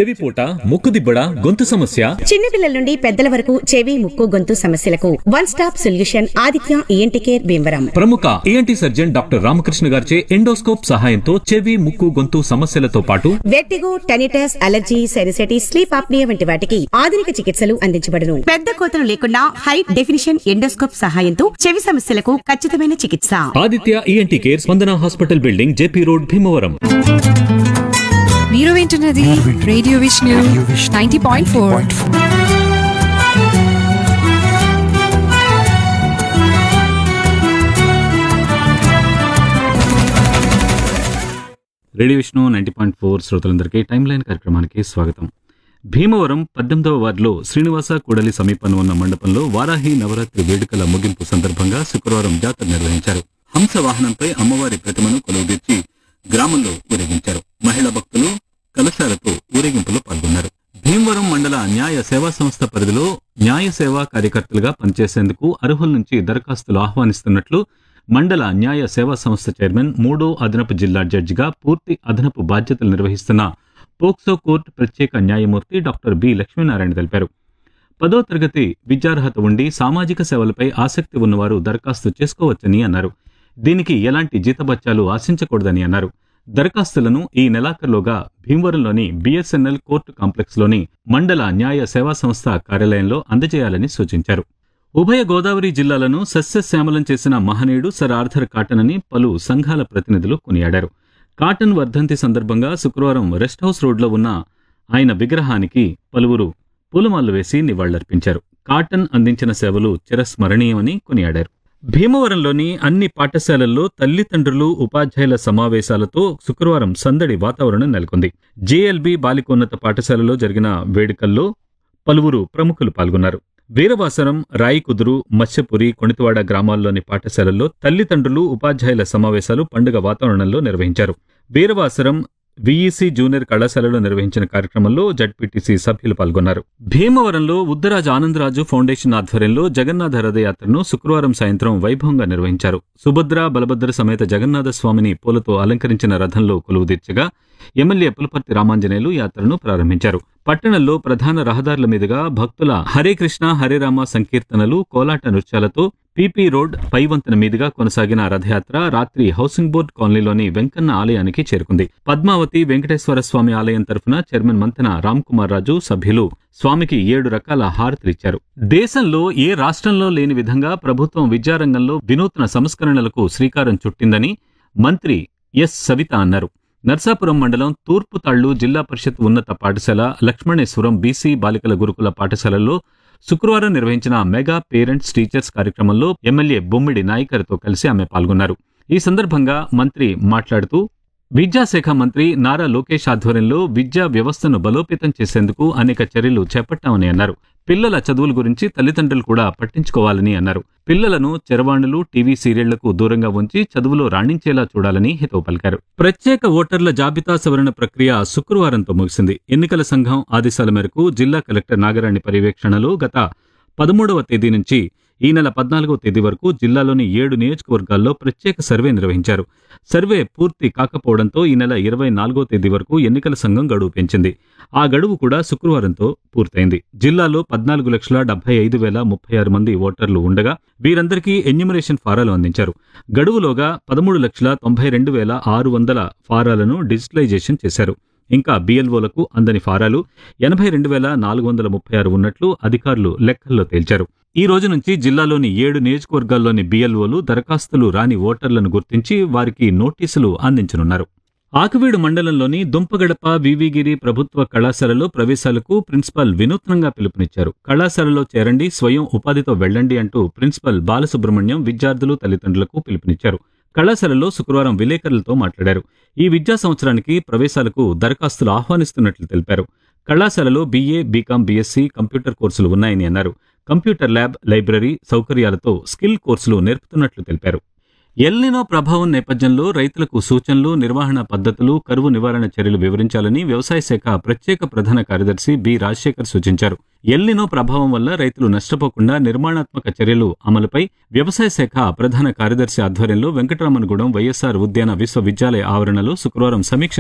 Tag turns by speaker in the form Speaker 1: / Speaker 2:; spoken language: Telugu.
Speaker 1: చెవిపోట ముక్కుదిబ్బడ గొంతు సమస్య
Speaker 2: చిన్నపిల్లల నుండి పెద్దల వరకు చెవి ముక్కు గొంతు సమస్యలకు one stop solution Aditya ENT care Bhimavaram
Speaker 1: ప్రముఖ ఏఎన్టీ సర్జన్ డాక్టర్ రామకృష్ణ గారిచే ఎండోస్కోప్ సహాయంతో చెవి ముక్కు గొంతు సమస్యలతో పాటు
Speaker 2: vertigo tinnitus allergy sinusitis sleep apnea వంటి వాటికి ఆధునిక చికిత్సలు అందించబడును పెద్ద కోతలు లేకుండా హై డెఫినిషన్ ఎండోస్కోప్ సహాయంతో చెవి సమస్యలకు ఖచ్చితమైన చికిత్స
Speaker 1: Aditya ENT care Spandana hospital building JP road Bhimavaram
Speaker 3: మీరు వింటున్నది radio Vishnu ninety point four
Speaker 1: radio Vishnu ninety point four శ్రోతలందరికీ టైమ్ లైన్ కార్యక్రమానికి స్వాగతం భీమవరం పద్దెనిమిదవ వార్డులో శ్రీనివాస కూడలి సమీపంలో ఉన్న మండపంలో వారాహి నవరాత్రి వేడుకల ముగింపు సందర్భంగా శుక్రవారం జాతర నిర్వహించారు హంస వాహనంపై అమ్మవారి ప్రతిమను కొలువుదీర్చి గ్రామంలో ఊరేగించారు మహిళా భక్తులు కలశాలతో ఊరేగింపులో పాల్గొన్నారు భీమవరం మండల న్యాయ సేవా సంస్థ పరిధిలో న్యాయ సేవా కార్యకర్తలుగా పనిచేసేందుకు అర్హుల నుంచి దరఖాస్తులు ఆహ్వానిస్తున్నట్లు మండల న్యాయ సేవా సంస్థ చైర్మన్ మూడో అదనపు జిల్లా జడ్జిగా పూర్తి అదనపు బాధ్యతలు నిర్వహిస్తున్న పోక్సో కోర్టు ప్రత్యేక న్యాయమూర్తి డాక్టర్ బి లక్ష్మీనారాయణ తెలిపారు పదో తరగతి విద్యార్హత ఉండి సామాజిక సేవలపై ఆసక్తి ఉన్నవారు దరఖాస్తు చేసుకోవచ్చని అన్నారు దీనికి ఎలాంటి జీతబత్యాలు ఆశించకూడదని అన్నారు దరఖాస్తులను ఈ నెలాఖరులోగా భీమవరంలోని బిఎస్ఎన్ఎల్ కోర్టు కాంప్లెక్స్లోని మండల న్యాయ సేవా సంస్థ కార్యాలయంలో అందజేయాలని సూచించారు ఉభయ గోదావరి జిల్లాలను సస్యశ్యామలం చేసిన మహనీయుడు సర్ ఆర్థర్ కాటన్ అని పలు సంఘాల ప్రతినిధులు కొనియాడారు కాటన్ వర్ధంతి సందర్భంగా శుక్రవారం రెస్ట్ హౌస్ రోడ్లో ఉన్న ఆయన విగ్రహానికి పలువురు పూలమాలలు వేసి నివాళులర్పించారు కాటన్ అందించిన సేవలు చిరస్మరణీయమని కొనియాడారు భీమవరంలోని అన్ని పాఠశాలల్లో తల్లిదండ్రులు ఉపాధ్యాయుల సమావేశాలతో శుక్రవారం సందడి వాతావరణం నెలకొంది జేఎల్బీ బాలికోన్నత పాఠశాలలో జరిగిన వేడుకల్లో పలువురు ప్రముఖులు పాల్గొన్నారు వీరవాసరం రాయికుదురు మత్స్యపురి కొణితివాడ గ్రామాల్లోని పాఠశాలల్లో తల్లిదండ్రులు ఉపాధ్యాయుల సమావేశాలు పండుగ వాతావరణంలో నిర్వహించారు వీరవాసరం విఈసి జూనియర్ కళాశాలలో నిర్వహించిన కార్యక్రమంలో జడ్పీటీసీ సభ్యులు పాల్గొన్నారు భీమవరంలో ఉద్దరాజు ఆనందరాజు ఫౌండేషన్ ఆధ్వర్యంలో జగన్నాథ రథయాత్రను శుక్రవారం సాయంత్రం వైభవంగా నిర్వహించారు సుభద్ర బలభద్ర సమేత జగన్నాథ స్వామిని పూలతో అలంకరించిన రథంలో కొలువుదీర్చగా ఎమ్మెల్యే పులపర్తి రామాంజనేయులు యాత్రను ప్రారంభించారు పట్టణంలో ప్రధాన రహదారుల మీదుగా భక్తుల హరే కృష్ణ హరే రామ సంకీర్తనలు కోలాట నృత్యాలతో పీపీ రోడ్ పైవంతన మీదుగా కొనసాగిన రథయాత్ర రాత్రి హౌసింగ్ బోర్డు కాలనీలోని వెంకన్న ఆలయానికి చేరుకుంది పద్మావతి వెంకటేశ్వర స్వామి ఆలయం తరఫున చైర్మన్ మంతెన రామ్ కుమార్ రాజు సభ్యులు స్వామికి ఏడు రకాల హారతులిచ్చారు దేశంలో ఏ రాష్ట్రంలో లేని విధంగా ప్రభుత్వం విద్యారంగంలో వినూత్న సంస్కరణలకు శ్రీకారం చుట్టిందని మంత్రి ఎస్ సవిత అన్నారు నర్సాపురం మండలం తూర్పు తళ్ళు జిల్లా పరిషత్ ఉన్నత పాఠశాల లక్ష్మణేశ్వరం బీసీ బాలికల గురుకుల పాఠశాలల్లో శుక్రవారం నిర్వహించిన మెగా పేరెంట్స్ టీచర్స్ కార్యక్రమంలో ఎమ్మెల్యే బొమ్మిడి నాయకర్తో కలిసి ఆమె పాల్గొన్నారు ఈ సందర్భంగా మంత్రి మాట్లాడుతూ విద్యాశాఖ మంత్రి నారా లోకేష్ ఆధ్వర్యంలో విద్యా వ్యవస్థను బలోపేతం చేసేందుకు అనేక చర్యలు చేపట్టామని అన్నారు పిల్లల చదువుల గురించి తల్లిదండ్రులు కూడా పట్టించుకోవాలని అన్నారు పిల్లలను చెరవాణులు టీవీ సీరియళ్లకు దూరంగా ఉంచి చదువులో రాణించేలా చూడాలని హితవు పలికారు ప్రత్యేక ఓటర్ల జాబితా సవరణ ప్రక్రియ శుక్రవారంతో ముగిసింది ఎన్నికల సంఘం ఆదేశాల మేరకు జిల్లా కలెక్టర్ నాగరాణి పర్యవేక్షణలో గత పదమూడవ తేదీ నుంచి ఈ నెల పద్నాలుగవ తేదీ వరకు జిల్లాలోని ఏడు నియోజకవర్గాల్లో ప్రత్యేక సర్వే నిర్వహించారు సర్వే పూర్తి కాకపోవడంతో ఈ నెల ఇరవై నాలుగో తేదీ వరకు ఎన్నికల సంఘం గడువు పెంచింది ఆ గడువు కూడా శుక్రవారంతో పూర్తయింది జిల్లాలో పద్నాలుగు లక్షల డెబ్బై ఐదు వేల ముప్పై ఆరు మంది ఓటర్లు ఉండగా వీరందరికీ ఎన్యూమరేషన్ ఫారాలు అందించారు గడువులోగా పదమూడు లక్షల తొంభై రెండు వేల ఆరు వందల ఫారాలను డిజిటలైజేషన్ చేశారు ఇంకా బిఎల్ఓలకు అందని ఫారాలు ఎనభై రెండు వేల నాలుగు వందల ముప్పై ఆరు ఉన్నట్లు అధికారులు లెక్కల్లో తేల్చారు ఈ రోజు నుంచి జిల్లాలోని ఏడు నియోజకవర్గాల్లోని బిఎల్ఓలు దరఖాస్తులు రాని ఓటర్లను గుర్తించి వారికి నోటీసులు అందించనున్నారు ఆకువీడు మండలంలోని దుంపగడప వివిగిరి ప్రభుత్వ కళాశాలలో ప్రవేశాలకు ప్రిన్సిపల్ వినూత్నంగా పిలుపునిచ్చారు కళాశాలలో చేరండి స్వయం ఉపాధితో వెళ్ళండి అంటూ ప్రిన్సిపల్ బాలసుబ్రహ్మణ్యం విద్యార్థులు తల్లిదండ్రులకు పిలుపునిచ్చారు కళాశాలలో శుక్రవారం విలేకరులతో మాట్లాడారు ఈ విద్యా సంవత్సరానికి ప్రవేశాలకు దరఖాస్తులు ఆహ్వానిస్తున్నట్లు తెలిపారు కళాశాలలో బీఏ బీకాం బీఎస్సీ కంప్యూటర్ కోర్సులు ఉన్నాయని అన్నారు కంప్యూటర్ ల్యాబ్ లైబ్రరీ సౌకర్యాలతో స్కిల్ కోర్సులు నేర్పుతున్నట్లు తెలిపారు ఎల్నినో ప్రభావం నేపథ్యంలో రైతులకు సూచనలు నిర్వహణ పద్ధతులు కరువు నివారణ చర్యలు వివరించాలని వ్యవసాయ శాఖ ప్రత్యేక ప్రధాన కార్యదర్శి బి రాజశేఖర్ సూచించారు ఎల్నినో ప్రభావం వల్ల రైతులు నష్టపోకుండా నిర్మాణాత్మక చర్యలు అమలుపై వ్యవసాయ శాఖ ప్రధాన కార్యదర్శి ఆధ్వర్యంలో వెంకటరామన్గూడెం వైఎస్ఆర్ ఉద్యాన విశ్వవిద్యాలయ ఆవరణలో శుక్రవారం సమీక్ష